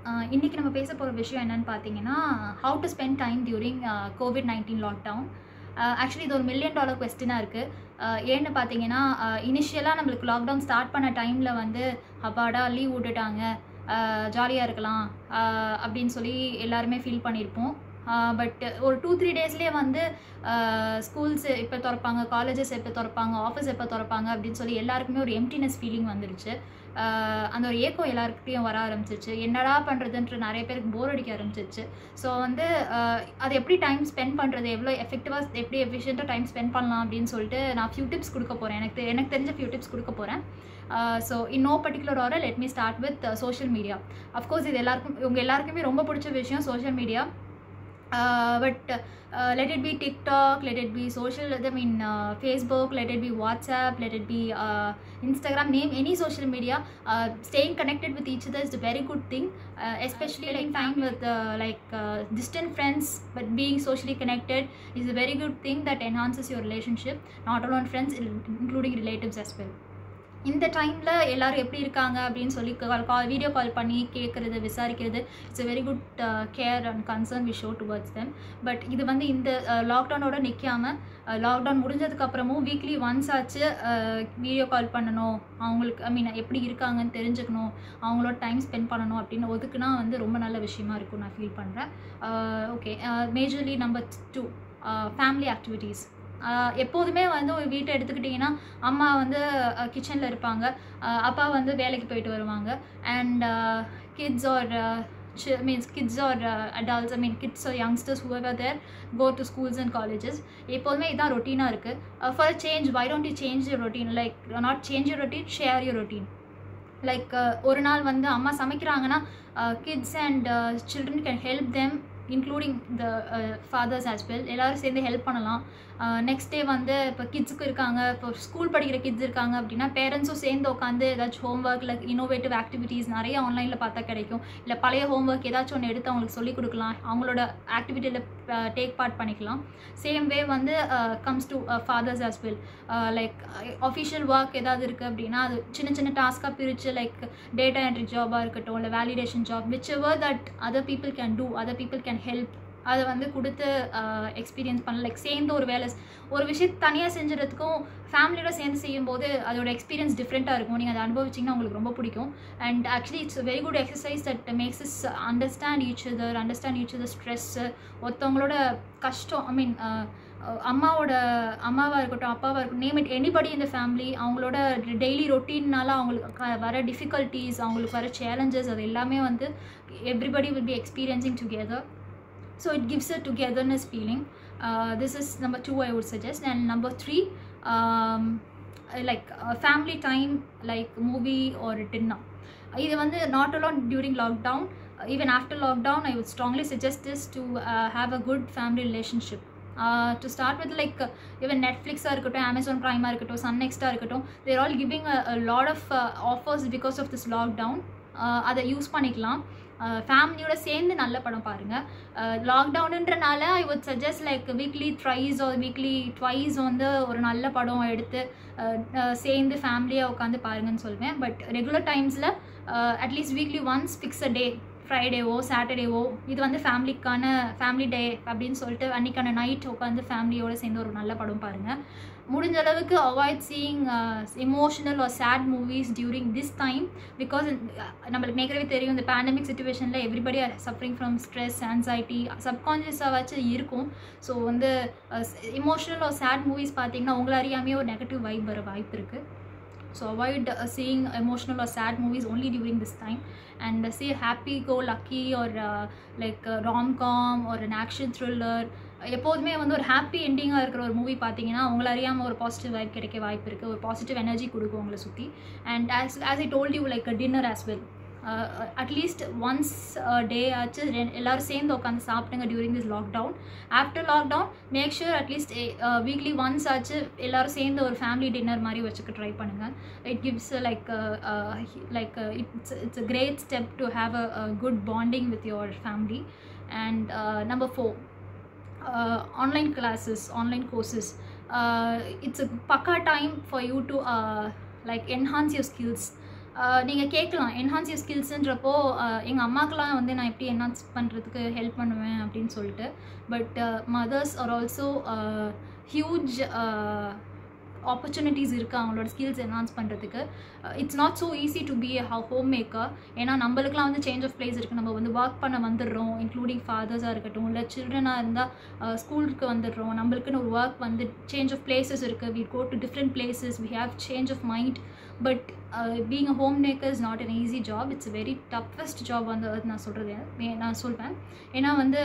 இன்றைக்கி நம்ம பேச போகிற விஷயம் என்னன்னு பார்த்தீங்கன்னா how to spend time during Covid nineteen lockdown actually இது ஒரு மில்லியன் டாலர் கொஸ்டினாக இருக்குது ஏன்னு பார்த்தீங்கன்னா இனிஷியலாக நம்மளுக்கு லாக்டவுன் ஸ்டார்ட் பண்ண டைமில் வந்து அப்பாடா லீவ் விட்டுட்டாங்க ஜாலியாக இருக்கலாம் ஆஹ் அப்படின்னு சொல்லி எல்லாருமே ஃபீல் பண்ணியிருப்போம் பட் ஒரு டூ த்ரீ டேஸ்லேயே வந்து ஸ்கூல்ஸ் எப்போ திறப்பாங்க காலேஜஸ் எப்போ திறப்பாங்க ஆஃபீஸ் எப்போ திறப்பாங்க அப்படின்னு சொல்லி எல்லாருக்குமே ஒரு எம்டினஸ் ஃபீலிங் வந்துருச்சு ஆஹ் அந்த ஒரு ஏக்கம் எல்லாருக்கிட்டையும் வர ஆரம்பிச்சிருச்சு என்னடா பண்ணுறதுன்ற நிறைய பேருக்கு போர் அடிக்க ஆரம்பிச்சிருச்சு ஸோ வந்து ஆஹ் அது எப்படி டைம் ஸ்பெண்ட் பண்ணுறது எவ்வளோ எஃபெக்டிவாக எப்படி எஃபிஷியண்ட்டாக டைம் ஸ்பெண்ட் பண்ணலாம் அப்படின்னு சொல்லிட்டு நான் ஃபியூ டிப்ஸ் கொடுக்க போகிறேன் எனக்கு தெ- எனக்கு தெரிஞ்ச ஃபியூ டிப்ஸ் கொடுக்க போகிறேன் so in no particular order let me start with social media of course இது எல்லாருக்கும் உங்கள் எல்லாருக்குமே ரொம்ப பிடிச்ச விஷயம் social media but let it be TikTok, let it be social, I mean uh, Facebook, let it be WhatsApp, let it be uh, Instagram, name any social media. Uh, staying connected with each other is a very good thing, uh, especially like time with uh, like uh, distant friends, but being socially connected is a very good thing that enhances your relationship, not alone friends, including relatives as well. இந்த டைமில் எல்லாரும் எப்படி இருக்காங்க அப்படின்னு சொல்லி கால் call video call பண்ணி கேட்குறது விசாரிக்கிறது it's a very good care and concern we show towards them but இது வந்து இந்த லாக்டவுனோட நிற்காம லாக்டவுன் முடிஞ்சதுக்கப்புறமும் வீக்லி ஒன்ஸ் ஆச்சு வீடியோ கால் பண்ணணும் அவங்களுக்கு ஐ மீன் எப்படி இருக்காங்கன்னு தெரிஞ்சுக்கணும் அவங்களோட டைம் ஸ்பெண்ட் பண்ணணும் அப்படின்னு ஒதுக்குனா வந்து ரொம்ப நல்ல விஷயமா இருக்கும் நான் ஃபீல் பண்ணுறேன் okay majorly number two family activities எப்போதுமே வந்து ஒரு வீட்டை எடுத்துக்கிட்டிங்கன்னா அம்மா வந்து கிச்சனில் இருப்பாங்க அஹ் அப்பா வந்து வேலைக்கு போயிட்டு வருவாங்க and kids are means kids are adults I mean kids are youngsters whoever there go to schools and colleges எப்போதுமே இதான் ரொட்டீனாக இருக்குது for change why don't you change your routine like not change your routine share your routine like ஒரு நாள் வந்து அம்மா சமைக்கிறாங்கன்னா kids and children can help them including the fathers as well எல்லோரும் சேர்ந்து ஹெல்ப் பண்ணலாம் நெக்ஸ்ட் டே வந்து இப்போ கிட்ஸுக்கு இருக்காங்க இப்போ ஸ்கூல் படிக்கிற கிட்ஸ் இருக்காங்க அப்படின்னா பேரண்ட்ஸும் சேர்ந்து உட்காந்து ஏதாச்சும் ஹோம்ஒர்க் இல்லை இனோவேட்டிவ் ஆக்டிவிட்டீஸ் நிறைய ஆன்லைனில் பார்த்தா கிடைக்கும் இல்லை பழைய ஹோம்ஒர்க் ஏதாச்சும் ஒன்று எடுத்து அவங்களுக்கு சொல்லிக் கொடுக்கலாம் அவங்களோட ஆக்டிவிட்டியில் டேக் பார்ட் பண்ணிக்கலாம் சேம் வே வந்து comes to fathers as well like official work ஏதாவது இருக்குது அப்படின்னா அது சின்ன சின்ன டாஸ்க்காக பிரித்து லைக் டேட்டா என்ட்ரி ஜாபாக இருக்கட்டும் இல்லை validation job which ever that other people can do other people can help அதை வந்து கொடுத்து எக்ஸ்பீரியன்ஸ் பண்ண லைக் சேர்ந்து ஒரு வேலை ஒரு விஷயத்தை தனியாக செஞ்சுறதுக்கும் ஃபேமிலியோட சேர்ந்து செய்யும்போது அதோட எக்ஸ்பீரியன்ஸ் டிஃப்ரெண்ட்டாக இருக்கும் நீங்கள் அதை அனுபவிச்சிங்கன்னா உங்களுக்கு ரொம்ப பிடிக்கும் and actually it's very good exercise that makes is understand each other understand each other stress ஒருத்தவங்களோட கஷ்டம் ஐ மீன் அம்மாவோட அம்மாவாக இருக்கட்டும் அப்பாவாக இருக்கட்டும் நேம் இட் எனிபடி இந்த ஃபேமிலி அவங்களோட டெய்லி ரொட்டீன்னால அவங்களுக்கு க- வர டிஃபிகல்ட்டிஸ் அவங்களுக்கு வர சேலஞ்சஸ் அது எல்லாமே வந்து everybody will be experiencing together so it gives a togetherness feeling uh, this is number two i would suggest and number three um, like uh, family time like movie or dinner இது வந்து not alone during lockdown uh, even after lockdown i would strongly suggest this to uh, have a good family relationship uh, to start with like uh, even netflix ஆ இருக்கட்டும் amazon prime ஆ இருக்கட்டும் sun next ஆ இருக்கட்டும் they're all giving a, a lot of uh, offers because of this lockdown uh, அதை use பண்ணிக்கலாம் ஃபேமிலியோட சேர்ந்து நல்ல படம் பாருங்கள் லாக்டவுனுன்றனால I would suggest like weekly thrice or weekly twice வந்து ஒரு நல்ல படம் எடுத்து அஹ், அஹ், சேர்ந்து ஃபேமிலியாக உட்காந்து பாருங்கன்னு சொல்வேன் பட் ரெகுலர் டைம்ஸில் at least weekly once fix a day ஃப்ரைடேவோ சாட்டர்டேவோ இது வந்து ஃபேமிலிக்கான ஃபேமிலி டே அப்படின்னு சொல்லிட்டு அன்றைக்கான நைட் உட்காந்து ஃபேமிலியோட சேர்ந்து ஒரு நல்ல படம் பாருங்கள் முடிஞ்ச அளவுக்கு avoid seeing emotional or sad movies during this time because நம்மளுக்கு நேக்கவே தெரியும் இந்த பேண்டமிக் சுச்சுவேஷனில் everybody are suffering from stress anxiety சப்கான்ஷியஸாக வச்சு இருக்கும் ஸோ வந்து இமோஷனல் ஆர் சேட் மூவிஸ் பார்த்தீங்கன்னா உங்களை அறியாமையே ஒரு நெகட்டிவ் வைப் வர வாய்ப்பு இருக்குது so avoid uh, seeing emotional or sad movies only during this time and uh, say happy go lucky or uh, like uh, rom-com or an action thriller எப்போதுமே வந்து ஒரு ஹாப்பி எண்டிங்காக இருக்கிற ஒரு மூவி பார்த்தீங்கன்னா உங்களை அறியாமல் ஒரு பாசிட்டிவ் வைப் கிடைக்க வாய்ப்பு இருக்குது ஒரு பாசிட்டிவ் எனர்ஜி கொடுக்கும் உங்களை சுற்றி and as as I told you like dinner as well at least once day ஆச்சு ரெ- எல்லாரும் சேர்ந்து உட்காந்து சாப்பிடுங்க during this lockdown after lockdown make sure at least weekly once ஆச்சு எல்லாரும் சேர்ந்து ஒரு ஃபேமிலி டின்னர் மாதிரி வச்சுக்க ட்ரை பண்ணுங்கள் it gives uh, like uh, uh, he- like uh, it's it's a great step to have a, a good bonding with your family and uh, number four uh, online classes online courses uh, it's a paka time for you to uh, like enhance your skills நீங்கள் கேட்கலாம் enhance your ஸ்கில்ஸுன்றப்போ எங்கள் அம்மாக்கெலாம் வந்து நான் எப்படி enhance பண்ணுறதுக்கு help பண்ணுவேன் அப்படின்னு சொல்லிட்டு but mothers are also huge opportunities இருக்குது அவங்களோட ஸ்கில்ஸ் என்ஹான்ஸ் பண்ணுறதுக்கு it's not so easy to be a homemaker ஏன்னா நம்மளுக்குலாம் வந்து சேஞ்ச் ஆஃப் பிளேஸ் இருக்குது நம்ம வந்து ஒர்க் பண்ண வந்துடுறோம் இன்க்ளூடிங் ஃபாதர்ஸாக இருக்கட்டும் இல்லை சில்ட்ரனாக இருந்தால் ஸ்கூலுக்கு வந்துடுறோம் நம்மளுக்குன்னு ஒரு ஒர்க் வந்து சேஞ்ச் ஆஃப் பிளேசஸ் இருக்குது we go to different places we have change of mind but being a homemaker is not an easy job it's very toughest job வந்து நான் சொல்கிறது நான் சொல்வேன் ஏன்னா வந்து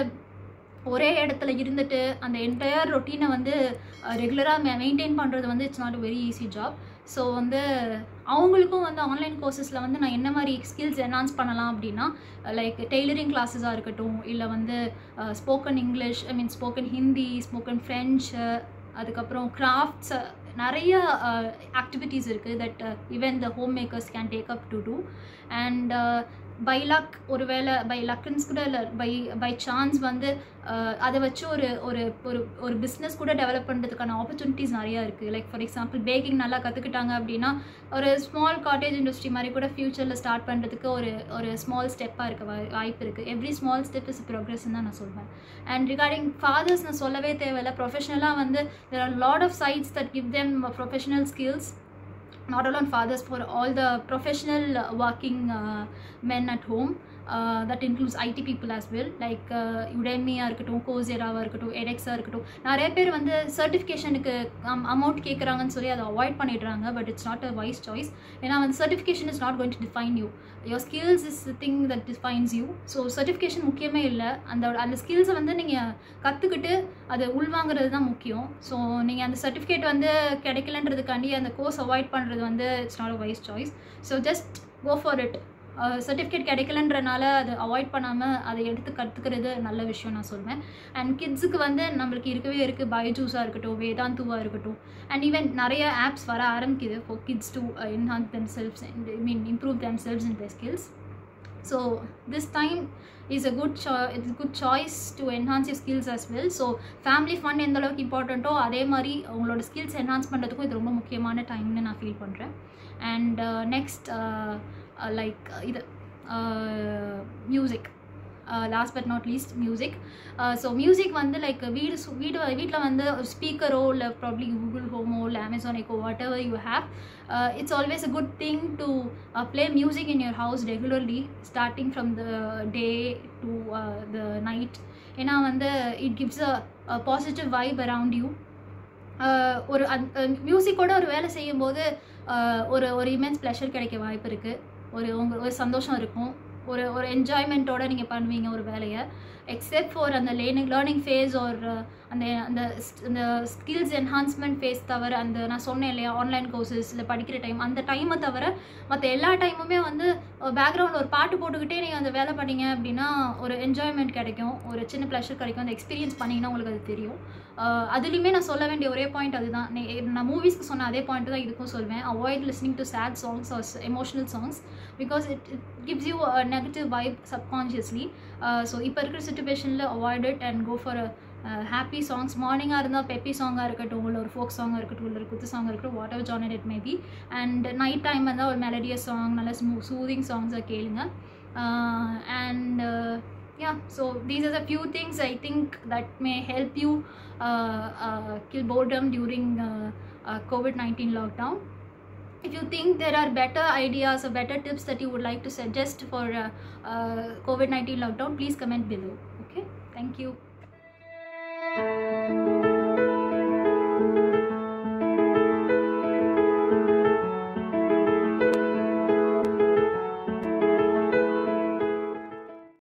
ஒரே இடத்துல இருந்துட்டு அந்த என்டையர் ரொட்டீனை வந்து ரெகுலராக மெயின்டைன் பண்ணுறது வந்து it's not a very easy job so வந்து அவங்களுக்கும் வந்து ஆன்லைன் கோர்சஸில் வந்து நான் என்ன மாதிரி ஸ்கில்ஸ் என்ஹான்ஸ் பண்ணலாம் அப்படின்னா லைக் டெய்லரிங் கிளாஸஸாக இருக்கட்டும் இல்லை வந்து spoken English I mean spoken Hindi spoken French அதுக்கப்புறம் கிராஃப்ட்ஸ் நிறைய ஆக்டிவிட்டீஸ் இருக்குது that even the homemakers can take up to do and by luck ஒருவேளை பை லக்குன்னு கூட இல்லை பை பை சான்ஸ் வந்து அதை வச்சு ஒரு ஒரு ஒரு ஒரு பிஸ்னஸ் கூட டெவலப் பண்ணுறதுக்கான ஆப்பர்ச்சுனிட்டிஸ் நிறையா இருக்குது லைக் ஃபார் எக்ஸாம்பிள் பேக்கிங் நல்லா கற்றுக்கிட்டாங்க அப்படின்னா ஒரு ஸ்மால் காட்டேஜ் இண்டஸ்ட்ரி மாதிரி கூட ஃப்யூச்சரில் ஸ்டார்ட் பண்ணுறதுக்கு ஒரு ஒரு ஸ்மால் ஸ்டெப்பாக இருக்க வாய் வாய்ப்பு இருக்குது எவ்ரி ஸ்மால் ஸ்டெப் இஸ் ப்ரோக்ரஸ்ன்னு தான் நான் சொல்வேன் அண்ட் ரிகார்டிங் ஃபாதர்ஸ் நான் சொல்லவே தேவையில்லை ப்ரொஃபஷனலாக வந்து there are lot of sites that give them professional skills not alone fathers for all the professional uh, working uh, men at home uh, that includes IT people as well like யுடெமியாக இருக்கட்டும் கோசேராவாக இருக்கட்டும் எடெக்ஸாக இருக்கட்டும் நிறைய பேர் வந்து சர்டிஃபிகேஷனுக்கு amount கேட்குறாங்கன்னு சொல்லி அதை அவாய்ட் பண்ணிடுறாங்க but it's not a wise choice ஏன்னா வந்து certification is not going to define you your skills is thing that defines you so certification முக்கியமே இல்லை அந்த அந்த ஸ்கில்ஸை வந்து நீங்கள் கற்றுக்கிட்டு அதை உள்வாங்கிறது தான் முக்கியம் ஸோ நீங்கள் அந்த சர்டிஃபிகேட் வந்து கிடைக்கலன்றதுக்காண்டி அந்த கோர்ஸ் அவாய்ட் பண்ணுறது வந்து it's not a wise choice so just go for it certificate கிடைக்கலன்றனால அதை அவாய்ட் பண்ணாமல் அதை எடுத்து கற்றுக்கிறது நல்ல விஷயம் நான் சொல்வேன் அண்ட் கிட்ஸுக்கு வந்து நம்மளுக்கு இருக்கவே இருக்குது பயோஜூஸாக இருக்கட்டும் வேதாந்துவாக இருக்கட்டும் அண்ட் ஈவன் நிறைய ஆப்ஸ் வர ஆரம்பிக்குது for kids to enhance them selfs and I mean improve them selfs in the skills so this time is a good சா it's good choice to enhance your skills as well so family fund எந்த அளவுக்கு இம்பார்ட்டண்ட்டோ அதே மாதிரி உங்களோட skills enhance பண்ணுறதுக்கும் இது ரொம்ப முக்கியமான டைம்னு நான் ஃபீல் பண்ணுறேன் அண்ட் நெக்ஸ்ட் லைக் இது music last but not least music so music வந்து லைக் வீடு சு- வீடு வீட்டில் வந்து ஒரு ஸ்பீக்கரோ இல்லை ப்ராப்ளி கூகுள் ஹோமோ இல்லை Amazon Echo what ever you have it's always a good thing to play music in your house regularly starting from the day to the night ஏன்னா வந்து it gives a positive vibe around you ஒரு மியூசிக்கோட ஒரு வேலை செய்யும்போது ஆஹ் ஒரு ஒரு immense pleasure கிடைக்க வாய்ப்பு இருக்குது ஒரு உங்க ஒரு சந்தோஷம் இருக்கும் ஒரு ஒரு என்ஜாய்மெண்ட்டோட நீங்கள் பண்ணுவீங்க ஒரு வேலையை எக்ஸெப்ட் ஃபார் அந்த லேர்னிங் லேர்னிங் ஃபேஸ் ஒரு அந்த அந்த st- அந்த ஸ்கில்ஸ் என்ஹான்ஸ்மெண்ட் ஃபேஸ் தவிர அந்த நான் சொன்னேன் இல்லையா ஆன்லைன் கோர்சஸ் இல்லை படிக்கிற டைம் அந்த டைமை தவிர மற்ற எல்லா டைமுமே வந்து பேக்ரவுண்டில் ஒரு பாட்டு போட்டுக்கிட்டே நீங்கள் அந்த வேலை பண்ணீங்க அப்படின்னா ஒரு என்ஜாய்மெண்ட் கிடைக்கும் ஒரு சின்ன ப்ளஷர் கிடைக்கும் அந்த எக்ஸ்பீரியன்ஸ் பண்ணிங்கன்னா உங்களுக்கு அது தெரியும் ஆஹ் அதுலேயுமே நான் சொல்ல வேண்டிய ஒரே பாயிண்ட் அதுதான் நே- நான் மூவிஸ்க்கு சொன்ன அதே பாயிண்ட் தான் இதுக்கும் சொல்வேன் avoid listening to sad songs or emotional songs because it it gives you negative vibe subconsciously so இப்போ இருக்கிற சுச்சுவேஷனில் avoid it and go for happy songs மார்னிங்காக இருந்தால் பெப்பி சாங்காக இருக்கட்டும் இல்லை ஒரு ஃபோக் சாங்காக இருக்கட்டும் இல்லை ஒரு குத்து சாங் இருக்கட்டும் what ever genre it maybe and night time இருந்தால் ஒரு மெலடியஸ் சாங் நல்ல ஸ்மூ சூதிங் சாங்ஸை கேளுங்க and yeah so these are the few things i think that may help you uh, uh, kill boredom during uh, uh, covid-19 lockdown if you think there are better ideas or better tips that you would like to suggest for uh, uh, covid-19 lockdown please comment below okay thank you